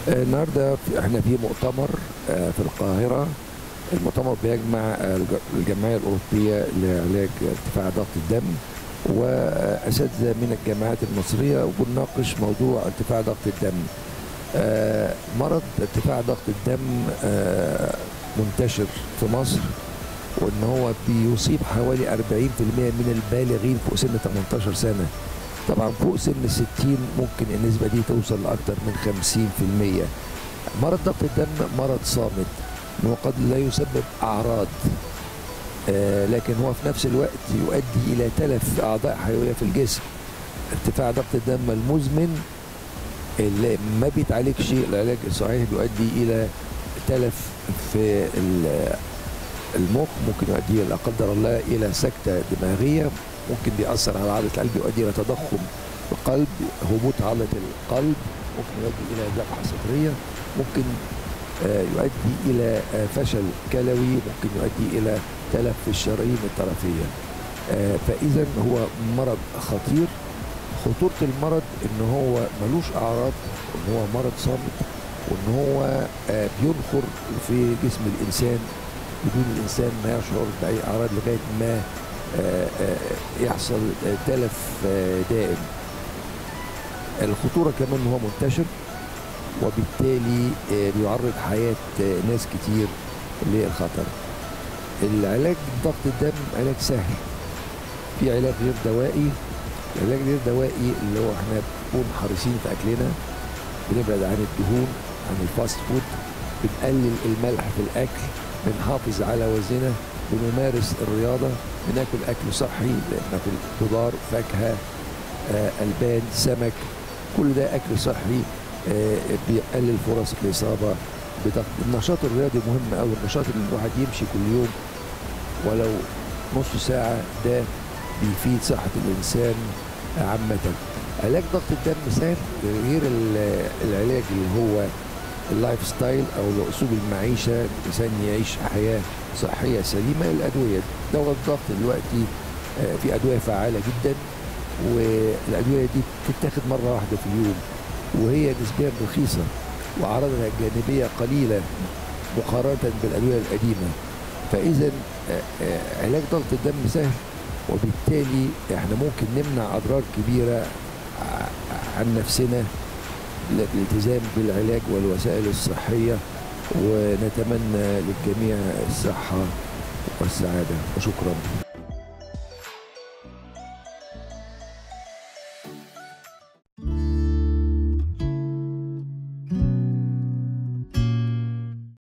النهارده في- احنا في مؤتمر آه، في القاهرة المؤتمر بيجمع آه، الج- الجمعية الأوروبية لعلاج ارتفاع ضغط الدم وأساتذة من الجامعات المصرية وبنناقش موضوع ارتفاع ضغط الدم آه، مرض ارتفاع ضغط الدم آه، منتشر في مصر وان هو بيصيب حوالي 40% من البالغين فوق سن 18 سنه طبعا فوق سن ال 60 ممكن النسبه دي توصل لاكثر من 50% مرض ضغط الدم مرض صامت إنه قد لا يسبب اعراض آه لكن هو في نفس الوقت يؤدي الى تلف اعضاء حيويه في الجسم ارتفاع ضغط الدم المزمن اللي ما بيتعالجش العلاج الصحيح بيؤدي الى تلف في ال- المخ ممكن يؤدي لا قدر الله الى سكته دماغيه ممكن بيأثر على عضله القلب يؤدي الى تضخم القلب هبوط عضله القلب ممكن يؤدي الى ذبحه صدريه ممكن آه، يؤدي الى آه، فشل كلوي ممكن يؤدي الى تلف في الشرايين الطرفيه آه، فاذا هو مرض خطير خطوره المرض ان هو ملوش اعراض ان هو مرض صامت وان هو آه، بينخر في جسم الانسان بدون الانسان ما يشعر باي اعراض لغايه ما آه، آه، يحصل آه، تلف آه، دائم الخطوره كمان هو منتشر وبالتالي آه، بيعرض حياه آه، ناس كتير للخطر العلاج ضغط الدم علاج سهل في علاج غير دوائي العلاج غير دوائي اللي هو احنا بنكون حريصين في اكلنا بنبعد عن الدهون عن الفاست فود بنقلل الملح في الاكل بنحافظ على وزننا بنمارس الرياضه بناكل اكل صحي بناكل خضار فاكهه آه، البان سمك كل ده اكل صحي آه، بيقلل فرص الاصابه بضغط النشاط الرياضي مهم قوي النشاط اللي الواحد يمشي كل يوم ولو نص ساعه ده بيفيد صحه الانسان عامه علاج ضغط الدم سهل غير ال- العلاج اللي هو اللايف ستايل او اسلوب المعيشه الانسان يعيش حياه صحيه سليمه الادويه دواء الضغط دلوقتي آه، في ادويه فعاله جدا والادويه دي بتتاخد مره واحده في اليوم وهي نسبيا رخيصه واعراضها الجانبيه قليله مقارنه بالادويه القديمه فاذا آه، آه، علاج ضغط الدم سهل وبالتالي احنا ممكن نمنع اضرار كبيره ع- عن نفسنا الالتزام بالعلاج والوسائل الصحيه ونتمنى للجميع الصحه والسعاده وشكرا